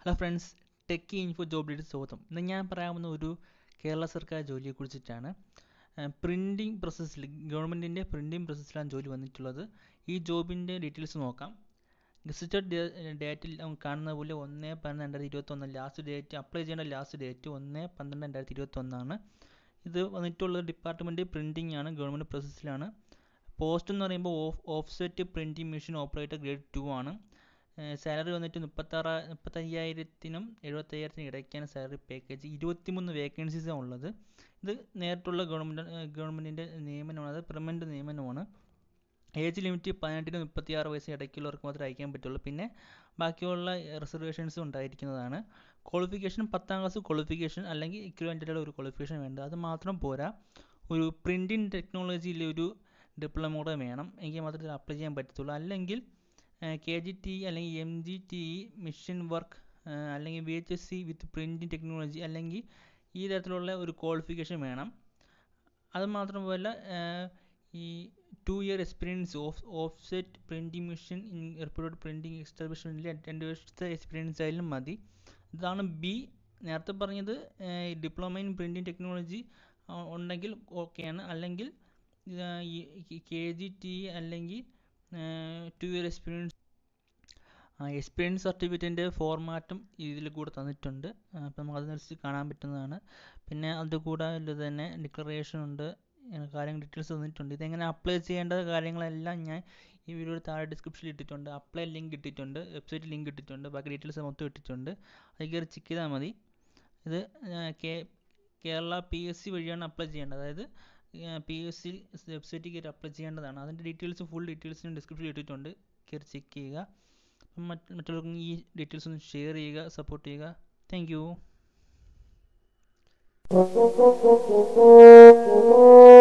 hello friends techie info ജോബിലേക്ക് സ്വാഗതം ഇന്ന് ഞാൻ പറയാവുന്ന ഒരു കേരള സർക്കാർ ജോലിയെ കുറിച്ചിട്ടാണ് പ്രിൻറ്റിംഗ് പ്രോസസ്സിൽ ഗവൺമെൻറ്റിൻ്റെ പ്രിൻറ്റിംഗ് പ്രോസസ്സിലാണ് ജോലി വന്നിട്ടുള്ളത് ഈ ജോബിൻ്റെ ഡീറ്റെയിൽസ് നോക്കാം ഗസറ്റഡ് ഡേറ്റിൽ കാണുന്ന പോലെ ഒന്ന് പന്ത്രണ്ട് രണ്ടായിരത്തി ഇരുപത്തൊന്ന് ലാസ്റ്റ് ഡേറ്റ് അപ്ലൈ ചെയ്യേണ്ട ലാസ്റ്റ് ഡേറ്റ് ഒന്ന് പന്ത്രണ്ട് രണ്ടായിരത്തി ഇരുപത്തൊന്നാണ് ഇത് വന്നിട്ടുള്ളത് ഡിപ്പാർട്ട്മെൻറ്റ് പ്രിൻറ്റിംഗ് ആണ് ഗവൺമെൻറ് പ്രോസസ്സിലാണ് പോസ്റ്റ് എന്ന് പറയുമ്പോൾ of offset printing machine operator grade two ആണ് സാലറി വന്നിട്ട് മുപ്പത്താറ് മുപ്പത്തയ്യായിരത്തിനും എഴുപത്തയ്യായിരത്തിനും ഇടയ്ക്കാണ് സാലറി പാക്കേജ് ഇരുപത്തിമൂന്ന് വേക്കൻസീസാണ് ഉള്ളത് ഇത് നേരിട്ടുള്ള ഗവൺമെൻറ് ഗവൺമെൻറ്റിൻ്റെ നിയമനമാണ് അത് പെർമനൻറ്റ് നിയമനമാണ് ഏജ് ലിമിറ്റ് പതിനെട്ടിന് മുപ്പത്തിയാറ് വയസ്സ് ഇടയ്ക്കുള്ളവർക്ക് മാത്രമേ അയക്കാൻ പറ്റുള്ളൂ പിന്നെ ബാക്കിയുള്ള റിസർവേഷൻസും ഉണ്ടായിരിക്കുന്നതാണ് ക്വാളിഫിക്കേഷൻ പത്താം ക്ലാസ് ക്വാളിഫിക്കേഷൻ അല്ലെങ്കിൽ ഇക്വലൻ്റായിട്ടുള്ള ഒരു ക്വാളിഫിക്കേഷൻ വേണ്ട അത് മാത്രം പോരാ ഒരു പ്രിൻറ്റിംഗ് ടെക്നോളജിയിൽ ഒരു ഡിപ്ലോമ കൂടെ വേണം എങ്കിൽ മാത്രമേ അപ്ലൈ ചെയ്യാൻ പറ്റത്തുള്ളൂ അല്ലെങ്കിൽ കെ ജി ടി അല്ലെങ്കിൽ M G T mission work അല്ലെങ്കിൽ V H S C with printing technology അല്ലെങ്കിൽ ഈ തരത്തിലുള്ള ഒരു ക്വാളിഫിക്കേഷൻ വേണം അത് മാത്രമല്ല ഈ two year experience of offset printing machine in reported printing എക്സ്റ്റാബ്ലിഷ്മെൻറ്റിൽ രണ്ട് വർഷത്തെ എക്സ്പീരിയൻസ് ആയാലും മതി ഇതാണ് ബി നേരത്തെ പറഞ്ഞത് ഡിപ്ലോമ ഇൻ പ്രിൻറ്റിംഗ് ടെക്നോളജി ഉണ്ടെങ്കിൽ ഓക്കെയാണ് അല്ലെങ്കിൽ കെ ജി ടി അല്ലെങ്കിൽ ടു ഇയർ എക്സ്പീരിയൻസ് എക്സ്പീരിയൻസ് സർട്ടിഫിക്കറ്റിൻ്റെ ഫോർമാറ്റും ഇതിൽ കൂടെ തന്നിട്ടുണ്ട് അപ്പം നമുക്ക് അതനുസരിച്ച് കാണാൻ പറ്റുന്നതാണ് പിന്നെ അത് കൂടാതെ തന്നെ ഡിക്ലറേഷൻ ഉണ്ട് കാര്യങ്ങൾ ഡീറ്റെയിൽസ് തന്നിട്ടുണ്ട് ഇതെങ്ങനെ അപ്ലൈ ചെയ്യേണ്ട കാര്യങ്ങളെല്ലാം ഞാൻ ഈ വീഡിയോയുടെ താഴെ ഡിസ്ക്രിപ്ഷനിൽ ഇട്ടിട്ടുണ്ട് അപ്ലൈ ലിങ്ക് ഇട്ടിട്ടുണ്ട് വെബ്സൈറ്റ് ലിങ്ക് ഇട്ടിട്ടുണ്ട് ബാക്കി ഡീറ്റെയിൽസ് മൊത്തം ഇട്ടിട്ടുണ്ട് അത് കയറി ചെക്ക് ചെയ്താൽ മതി ഇത് കേരള പി എസ് സി വഴിയാണ് അപ്ലൈ ചെയ്യേണ്ടത് അതായത് പി എസ് സി വെബ്സൈറ്റിൽ കയറി അപ്ലൈ ചെയ്യേണ്ടതാണ് അതിൻ്റെ ഡീറ്റെയിൽസ് ഫുൾ ഡീറ്റെയിൽസ് ഡിസ്ക്രിപ്ഷനിൽ ഇട്ടിട്ടുണ്ട് കയറി ചെക്ക് ചെയ്യുക മറ്റ് മറ്റുള്ളവർക്കും ഈ ഡീറ്റെയിൽസ് ഒന്ന് ഷെയർ ചെയ്യുക സപ്പോർട്ട് ചെയ്യുക താങ്ക് യു